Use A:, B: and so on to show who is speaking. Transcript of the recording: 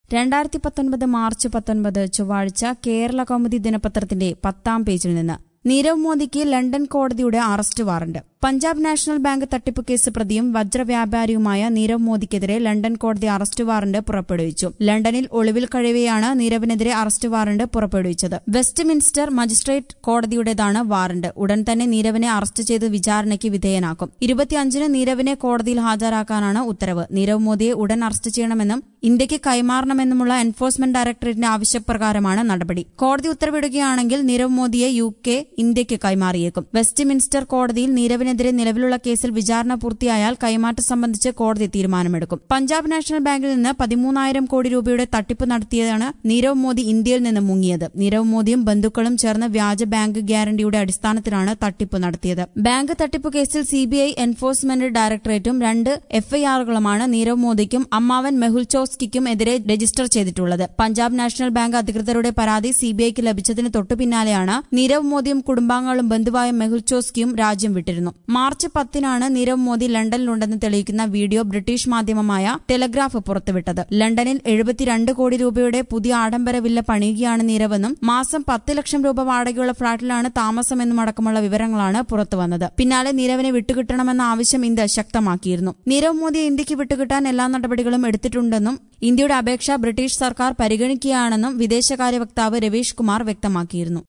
A: രണ്ടായിരത്തി പത്തൊൻപത് മാർച്ച് പത്തൊൻപത് ചൊവ്വാഴ്ച കേരള കൗമുദി ദിനപത്രത്തിന്റെ പത്താം പേജിൽ നിന്ന് നീരവ് മോദിക്ക് ലണ്ടൻ കോടതിയുടെ arrest warrant Punjab National Bank തട്ടിപ്പ് കേസ് പ്രതിയും വജ്രവ്യാപാരിയുമായ നീരവ് മോദിക്കെതിരെ ലണ്ടൻ കോടതി അറസ്റ്റ് വാറന്റ് പുറപ്പെടുവിച്ചു ലണ്ടനിൽ ഒളിവിൽ കഴിവെയാണ് നീരവിനെതിരെ അറസ്റ്റ് വാറന്റ് പുറപ്പെടുവിച്ചത് വെസ്റ്റ് മിൻസ്റ്റർ മജിസ്ട്രേറ്റ് കോടതിയുടേതാണ് വാറന്റ് ഉടൻ തന്നെ നീരവിനെ അറസ്റ്റ് ചെയ്ത് വിചാരണയ്ക്ക് വിധേയനാക്കും ഇരുപത്തിയഞ്ചിന് നീരവിനെ കോടതിയിൽ ഹാജരാക്കാനാണ് ഉത്തരവ് നീരവ് മോദിയെ ഉടൻ അറസ്റ്റ് ചെയ്യണമെന്നും ഇന്ത്യക്ക് കൈമാറണമെന്നുമുള്ള എൻഫോഴ്സ്മെന്റ് ഡയറക്ടറേറ്റിന്റെ ആവശ്യപ്രകാരമാണ് നടപടി കോടതി ഉത്തരവിടുകയാണെങ്കിൽ നീരവ് മോദിയെ യു കെ ഇന്ത്യക്ക് കൈമാറിയേക്കും വെസ്റ്റ് മിൻസ്റ്റർ കോടതിയിൽ നീരവിനെതിരെ നിലവിലുള്ള കേസിൽ വിചാരണ പൂർത്തിയായാൽ കൈമാറ്റം സംബന്ധിച്ച് കോടതി തീരുമാനമെടുക്കും പഞ്ചാബ് നാഷണൽ ബാങ്കിൽ നിന്ന് പതിമൂന്നായിരം കോടി രൂപയുടെ തട്ടിപ്പ് നടത്തിയതാണ് നീരവ് മോദി ഇന്ത്യയിൽ നിന്ന് മുങ്ങിയത് നീരവ് മോദിയും ബന്ധുക്കളും ചേർന്ന് വ്യാജ ബാങ്ക് ഗ്യാരണ്ടിയുടെ അടിസ്ഥാനത്തിലാണ് തട്ടിപ്പ് നടത്തിയത് ബാങ്ക് തട്ടിപ്പ് കേസിൽ സിബിഐ എൻഫോഴ്സ്മെന്റ് ഡയറക്ടറേറ്റും രണ്ട് എഫ്ഐആറുകളുമാണ് നീരവ് മോദിക്കും അമ്മാവൻ മെഹുൽ ചോസ്കിക്കും എതിരെ രജിസ്റ്റർ ചെയ്തിട്ടുള്ളത് പഞ്ചാബ് നാഷണൽ ബാങ്ക് അധികൃതരുടെ പരാതി സിബിഐക്ക് ലഭിച്ചതിന് തൊട്ടുപിന്നാലെയാണ് നീരവ് മോദിയും കുടുംബാംഗങ്ങളും ബന്ധുവായ മെഹുൽ ചോസ്കിയും രാജ്യം വിട്ടിരുന്നു മാർച്ച് പത്തിനാണ് നീരവ് മോദി ലണ്ടനിലുണ്ടെന്ന് തെളിയിക്കുന്ന വീഡിയോ ബ്രിട്ടീഷ് മാധ്യമമായ ടെലഗ്രാഫ് പുറത്തുവിട്ടത് ലണ്ടനിൽ എഴുപത്തിരണ്ട് കോടി രൂപയുടെ പുതിയ ആഡംബര വില്ല പണിയുകയാണ് നീരവെന്നും മാസം പത്ത് ലക്ഷം രൂപ വാടകയുള്ള ഫ്ളാറ്റിലാണ് താമസമെന്നും അടക്കമുള്ള വിവരങ്ങളാണ് പുറത്തുവന്നത് പിന്നാലെ നീരവിനെ വിട്ടുകിട്ടണമെന്ന ആവശ്യം ഇന്ത്യ ശക്തമാക്കിയിരുന്നു നീരവ് മോദിയെ ഇന്ത്യക്ക് വിട്ടുകിട്ടാൻ എല്ലാ നടപടികളും എടുത്തിട്ടുണ്ടെന്നും ഇന്ത്യയുടെ അപേക്ഷ ബ്രിട്ടീഷ് സർക്കാർ പരിഗണിക്കുകയാണെന്നും വിദേശകാര്യ വക്താവ് രവീഷ് കുമാർ വ്യക്തമാക്കിയിരുന്നു